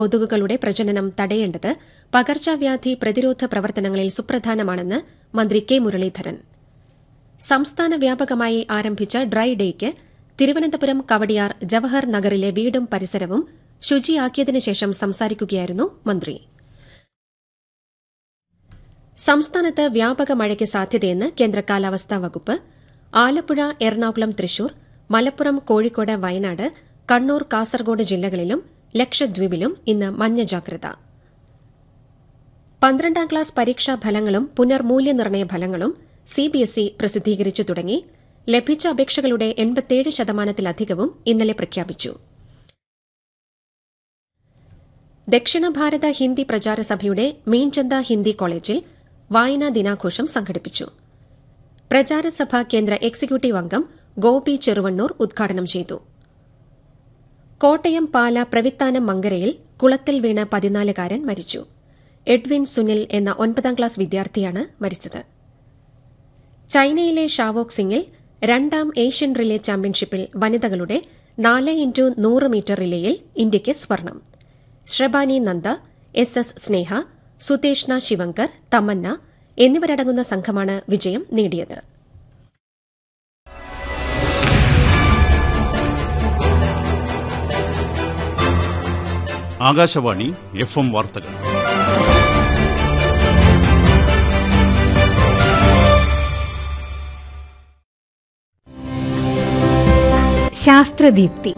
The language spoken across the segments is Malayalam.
കൊതുകുകളുടെ പ്രജനനം തടയേണ്ടത് പകർച്ചവ്യാധി പ്രതിരോധ പ്രവർത്തനങ്ങളിൽ സുപ്രധാനമാണെന്ന് മന്ത്രി കെ മുരളീധരൻ സംസ്ഥാന വ്യാപകമായി ആരംഭിച്ച ഡ്രൈ ഡേയ്ക്ക് തിരുവനന്തപുരം കവടിയാർ ജവഹർ നഗറിലെ വീടും പരിസരവും ശുചിയാക്കിയതിനു ശേഷം സംസാരിക്കുകയായിരുന്നു മന്ത്രി സംസ്ഥാനത്ത് വ്യാപക മഴയ്ക്ക് സാധ്യതയെന്ന് കേന്ദ്ര കാലാവസ്ഥാ വകുപ്പ് ആലപ്പുഴ എറണാകുളം തൃശൂർ മലപ്പുറം കോഴിക്കോട് വയനാട് കണ്ണൂർ കാസർഗോഡ് ജില്ലകളിലും ലക്ഷദ്വീപിലും ഇന്ന് മഞ്ഞ ജാഗ്രത പന്ത്രണ്ടാം ക്ലാസ് പരീക്ഷാ ഫലങ്ങളും പുനർമൂല്യനിർണ്ണയ ഫലങ്ങളും സിബിഎസ്ഇ പ്രസിദ്ധീകരിച്ചു തുടങ്ങി ലഭിച്ച അപേക്ഷകളുടെ എൺപത്തിയേഴ് ശതമാനത്തിലധികവും ഇന്നലെ പ്രഖ്യാപിച്ചു ദക്ഷിണ ഭാരത ഹിന്ദി പ്രചാര സഭയുടെ മീൻചന്ത ഹിന്ദി കോളേജിൽ വായനാ ദിനാഘോഷം സംഘടിപ്പിച്ചു പ്രചാരസഭ കേന്ദ്ര എക്സിക്യൂട്ടീവ് അംഗം ഗോപി ചെറുവണ്ണൂർ ഉദ്ഘാടനം ചെയ്തു കോട്ടയം പാല പ്രവിത്താനം മങ്കരയിൽ കുളത്തിൽ വീണ് പതിനാലുകാരൻ മരിച്ചു എഡ്വിൻ സുനിൽ എന്ന ഒൻപതാം ക്ലാസ് വിദ്യാർത്ഥിയാണ് മരിച്ചത് ചൈനയിലെ ഷാവോക്സിംഗിൽ രണ്ടാം ഏഷ്യൻ റിലേ ചാമ്പ്യൻഷിപ്പിൽ വനിതകളുടെ നാല് ഇൻറ്റു നൂറ് മീറ്റർ റിലേയിൽ ഇന്ത്യയ്ക്ക് സ്വർണം ശ്രബാനി നന്ദ എസ് എസ് സ്നേഹ സുതേഷ്ണ ശിവങ്കർ തമന്ന എന്നിവരടങ്ങുന്ന സംഘമാണ് വിജയം നേടിയത് ആകാശവാണി എഫ് എം വാർത്തകൾ ശാസ്ത്രദീപ്തി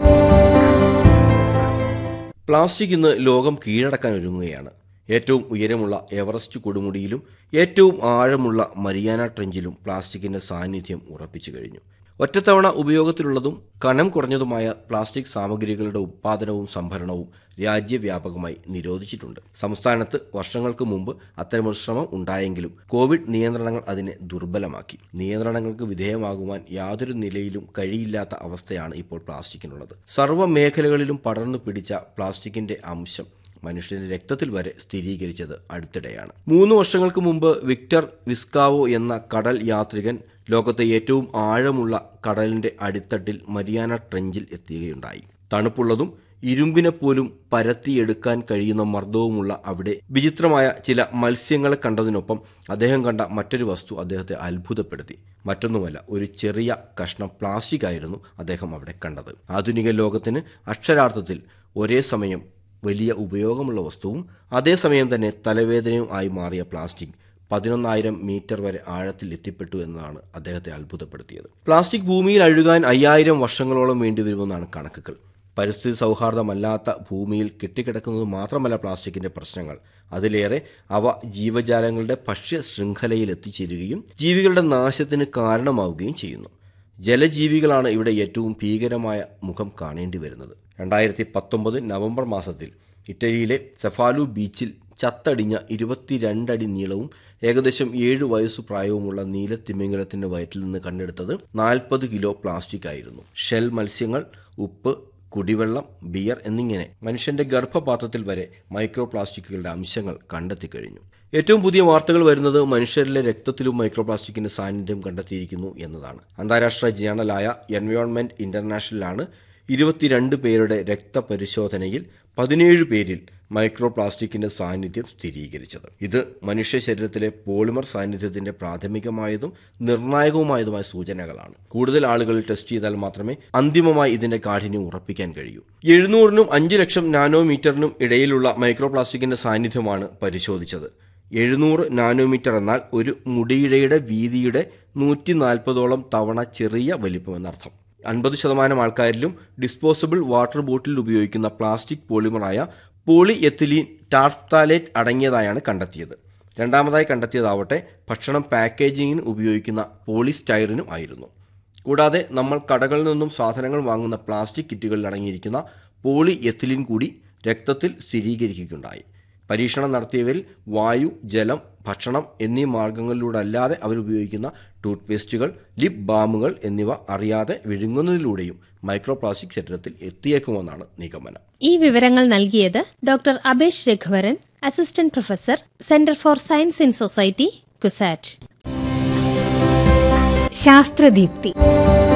പ്ലാസ്റ്റിക് ഇന്ന് ലോകം കീഴടക്കാൻ ഒരുങ്ങുകയാണ് ഏറ്റവും ഉയരമുള്ള എവറസ്റ്റ് കൊടുമുടിയിലും ഏറ്റവും ആഴമുള്ള മരിയാന ട്രെഞ്ചിലും പ്ലാസ്റ്റിക്കിന്റെ സാന്നിധ്യം ഉറപ്പിച്ചു കഴിഞ്ഞു ഒറ്റത്തവണ ഉപയോഗത്തിലുള്ളതും കനം കുറഞ്ഞതുമായ പ്ലാസ്റ്റിക് സാമഗ്രികളുടെ ഉത്പാദനവും സംഭരണവും രാജ്യവ്യാപകമായി നിരോധിച്ചിട്ടുണ്ട് സംസ്ഥാനത്ത് വർഷങ്ങൾക്ക് മുമ്പ് അത്തരമൊരു ശ്രമം ഉണ്ടായെങ്കിലും കോവിഡ് നിയന്ത്രണങ്ങൾ അതിനെ ദുർബലമാക്കി നിയന്ത്രണങ്ങൾക്ക് വിധേയമാകുവാൻ യാതൊരു നിലയിലും കഴിയില്ലാത്ത അവസ്ഥയാണ് ഇപ്പോൾ പ്ലാസ്റ്റിക്കിനുള്ളത് സർവ്വ മേഖലകളിലും പടർന്നു പിടിച്ച പ്ലാസ്റ്റിക്കിന്റെ അംശം മനുഷ്യന്റെ രക്തത്തിൽ വരെ സ്ഥിരീകരിച്ചത് അടുത്തിടെയാണ് മൂന്ന് വർഷങ്ങൾക്ക് മുമ്പ് വിക്ടർ വിസ്കാവോ എന്ന കടൽ യാത്രികൻ ലോകത്തെ ഏറ്റവും ആഴമുള്ള കടലിന്റെ അടിത്തട്ടിൽ മരിയാന ട്രെഞ്ചിൽ എത്തുകയുണ്ടായി തണുപ്പുള്ളതും ഇരുമ്പിനെ പോലും പരത്തിയെടുക്കാൻ കഴിയുന്ന മർദ്ദവുമുള്ള അവിടെ വിചിത്രമായ ചില മത്സ്യങ്ങളെ കണ്ടതിനൊപ്പം അദ്ദേഹം കണ്ട മറ്റൊരു വസ്തു അദ്ദേഹത്തെ അത്ഭുതപ്പെടുത്തി മറ്റൊന്നുമല്ല ഒരു ചെറിയ കഷ്ണം പ്ലാസ്റ്റിക് ആയിരുന്നു അദ്ദേഹം അവിടെ കണ്ടത് ആധുനിക ലോകത്തിന് അക്ഷരാർത്ഥത്തിൽ ഒരേ സമയം വലിയ ഉപയോഗമുള്ള വസ്തുവും അതേസമയം തന്നെ തലവേദനയും ആയി മാറിയ പ്ലാസ്റ്റിക് പതിനൊന്നായിരം മീറ്റർ വരെ ആഴത്തിൽ എത്തിപ്പെട്ടു എന്നതാണ് അദ്ദേഹത്തെ അത്ഭുതപ്പെടുത്തിയത് പ്ലാസ്റ്റിക് ഭൂമിയിൽ അഴുകാൻ അയ്യായിരം വർഷങ്ങളോളം വേണ്ടിവരുമെന്നാണ് കണക്കുകൾ പരിസ്ഥിതി സൗഹാർദ്ദമല്ലാത്ത ഭൂമിയിൽ കെട്ടിക്കിടക്കുന്നത് മാത്രമല്ല പ്ലാസ്റ്റിക്കിന്റെ പ്രശ്നങ്ങൾ അതിലേറെ അവ ജീവജാലങ്ങളുടെ ഭക്ഷ്യ ശൃംഖലയിൽ എത്തിച്ചേരുകയും ജീവികളുടെ നാശത്തിന് കാരണമാവുകയും ചെയ്യുന്നു ജലജീവികളാണ് ഇവിടെ ഏറ്റവും ഭീകരമായ മുഖം കാണേണ്ടി വരുന്നത് രണ്ടായിരത്തി പത്തൊമ്പത് നവംബർ മാസത്തിൽ ഇറ്റലിയിലെ സെഫാലു ബീച്ചിൽ ചത്തടിഞ്ഞ ഇരുപത്തിരണ്ടടി നീളവും ഏകദേശം ഏഴ് വയസ്സു പ്രായവുമുള്ള നീലത്തിമിംഗലത്തിന്റെ വയറ്റിൽ നിന്ന് കണ്ടെടുത്തത് നാൽപ്പത് കിലോ പ്ലാസ്റ്റിക് ആയിരുന്നു ഷെൽ മത്സ്യങ്ങൾ ഉപ്പ് കുടിവെള്ളം ബിയർ എന്നിങ്ങനെ മനുഷ്യന്റെ ഗർഭപാത്രത്തിൽ വരെ മൈക്രോ പ്ലാസ്റ്റിക്കുകളുടെ അംശങ്ങൾ കണ്ടെത്തിക്കഴിഞ്ഞു ഏറ്റവും പുതിയ വാർത്തകൾ വരുന്നത് മനുഷ്യരിലെ രക്തത്തിലും മൈക്രോ പ്ലാസ്റ്റിക്കിന്റെ സാന്നിധ്യം കണ്ടെത്തിയിരിക്കുന്നു എന്നതാണ് അന്താരാഷ്ട്ര ജേണലായ എൻവയോൺമെന്റ് ഇന്റർനാഷണലാണ് ഇരുപത്തിരണ്ട് പേരുടെ രക്തപരിശോധനയിൽ പതിനേഴ് പേരിൽ മൈക്രോ പ്ലാസ്റ്റിക്കിന്റെ സാന്നിധ്യം സ്ഥിരീകരിച്ചത് ഇത് മനുഷ്യ ശരീരത്തിലെ പോളിമർ സാന്നിധ്യത്തിന്റെ പ്രാഥമികമായതും നിർണായകവുമായതുമായ സൂചനകളാണ് കൂടുതൽ ആളുകൾ ടെസ്റ്റ് ചെയ്താൽ മാത്രമേ അന്തിമമായി ഇതിന്റെ കാഠിന്യം ഉറപ്പിക്കാൻ കഴിയൂ എഴുന്നൂറിനും അഞ്ച് ലക്ഷം നാനോമീറ്ററിനും ഇടയിലുള്ള മൈക്രോ പ്ലാസ്റ്റിക്കിന്റെ സാന്നിധ്യമാണ് പരിശോധിച്ചത് എഴുന്നൂറ് നാനോമീറ്റർ എന്നാൽ ഒരു മുടിയിഴയുടെ വീതിയുടെ നൂറ്റി നാൽപ്പതോളം തവണ ചെറിയ വലിപ്പമെന്നർത്ഥം അൻപത് ശതമാനം ആൾക്കാരിലും ഡിസ്പോസിബിൾ വാട്ടർ ബോട്ടിൽ ഉപയോഗിക്കുന്ന പ്ലാസ്റ്റിക് പോളിമറായ പോളി എത്തിലീൻ ടാർഫ്താലേറ്റ് അടങ്ങിയതായാണ് കണ്ടെത്തിയത് രണ്ടാമതായി കണ്ടെത്തിയതാവട്ടെ ഭക്ഷണം പാക്കേജിങ്ങിന് ഉപയോഗിക്കുന്ന പോളിസ്റ്റൈറിനും ആയിരുന്നു കൂടാതെ നമ്മൾ കടകളിൽ നിന്നും സാധനങ്ങൾ വാങ്ങുന്ന പ്ലാസ്റ്റിക് കിറ്റുകളിൽ അടങ്ങിയിരിക്കുന്ന പോളി എത്തിലിൻ കൂടി രക്തത്തിൽ സ്ഥിരീകരിക്കുകയുണ്ടായി പരീക്ഷണം നടത്തിയവരിൽ വായു ജലം ഭക്ഷണം എന്നീ മാർഗങ്ങളിലൂടെ അല്ലാതെ അവരുപയോഗിക്കുന്ന ടൂത്ത് പേസ്റ്റുകൾ ലിപ് ബാമുകൾ എന്നിവ അറിയാതെ വിഴുങ്ങുന്നതിലൂടെയും മൈക്രോ പ്ലാസ്റ്റിക് ശരീരത്തിൽ എത്തിയേക്കുമെന്നാണ് നിഗമനം ഈ വിവരങ്ങൾ നൽകിയത് doctor Abesh Raghuvaran assistant professor centre for science in society CUSAT ശാസ്ത്രദീപ്തി